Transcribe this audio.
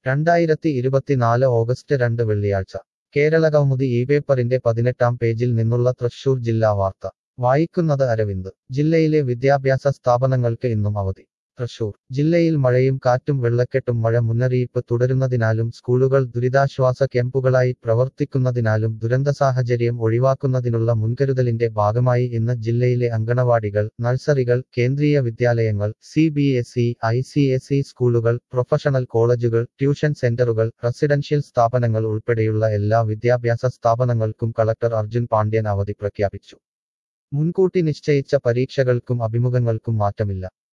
രണ്ടായിരത്തി ഇരുപത്തിനാല് ഓഗസ്റ്റ് രണ്ട് വെള്ളിയാഴ്ച കേരളകൗമുദി ഈ പേപ്പറിന്റെ പതിനെട്ടാം പേജിൽ നിന്നുള്ള തൃശൂർ ജില്ലാ വാർത്ത വായിക്കുന്നത് അരവിന്ദ് ജില്ലയിലെ വിദ്യാഭ്യാസ സ്ഥാപനങ്ങൾക്ക് ഇന്നും അവധി തൃശൂർ ജില്ലയിൽ മഴയും കാറ്റും വെള്ളക്കെട്ടും മഴ മുന്നറിയിപ്പ് തുടരുന്നതിനാലും സ്കൂളുകൾ ദുരിതാശ്വാസ ക്യാമ്പുകളായി പ്രവർത്തിക്കുന്നതിനാലും ദുരന്ത സാഹചര്യം ഒഴിവാക്കുന്നതിനുള്ള മുൻകരുതലിന്റെ ഭാഗമായി ഇന്ന് ജില്ലയിലെ അങ്കണവാടികൾ നഴ്സറികൾ കേന്ദ്രീയ വിദ്യാലയങ്ങൾ C B S E I C S E സ്കൂളുകൾ പ്രൊഫഷണൽ കോളേജുകൾ ട്യൂഷൻ സെന്ററുകൾ റെസിഡൻഷ്യൽ സ്ഥാപനങ്ങൾ ഉൾപ്പെടെയുള്ള എല്ലാ വിദ്യാഭ്യാസ സ്ഥാപനങ്ങൾക്കും കളക്ടർ അർജുൻ പാണ്ഡ്യൻ അവധി പ്രഖ്യാപിച്ചു മുൻകൂട്ടി നിശ്ചയിച്ച പരീക്ഷകൾക്കും അഭിമുഖങ്ങൾക്കും മാറ്റമില്ല